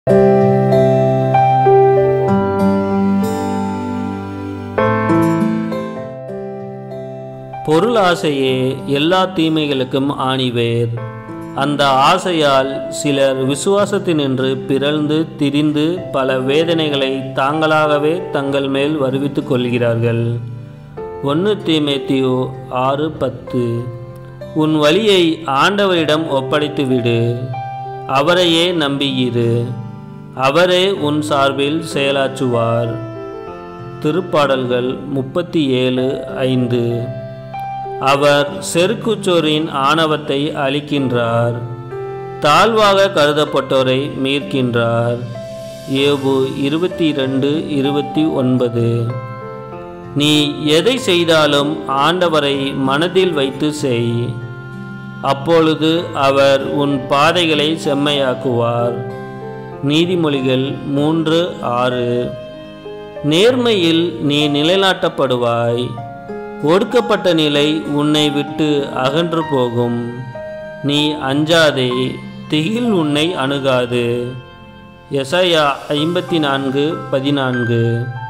பொருள் ஆசையே எல்லா தீமைகளுக்கும் ஆணிவேர் அந்த ஆசையால் சிலர் விசுவாசத்தினின்று பிறழ்ந்து திரிந்து பல வேதனைகளை தாங்களாகவே தங்கள் மேல் வருவித்துக் கொள்கிறார்கள் ஒன்று தீமேத்தியோ ஆறு பத்து உன் வழியை ஆண்டவரிடம் ஒப்படைத்து விடு அவரையே நம்பியிரு அவரே உன் சார்பில் செயலாற்றுவார் திருப்பாடல்கள் முப்பத்தி ஏழு ஐந்து அவர் செருக்குச்சோரின் ஆணவத்தை அழிக்கின்றார் தாழ்வாக கருதப்பட்டோரை மீட்கின்றார் ஏபு இருபத்தி ரெண்டு இருபத்தி ஒன்பது நீ எதை செய்தாலும் ஆண்டவரை மனதில் வைத்து செய் அப்பொழுது அவர் உன் பாதைகளை செம்மையாக்குவார் நீதிமொழிகள் மூன்று ஆறு நேர்மையில் நீ நிலைநாட்டப்படுவாய் ஒடுக்கப்பட்ட நிலை உன்னை விட்டு அகன்று போகும் நீ அஞ்சாதே திகில் உன்னை அணுகாது எசையா ஐம்பத்தி நான்கு பதினான்கு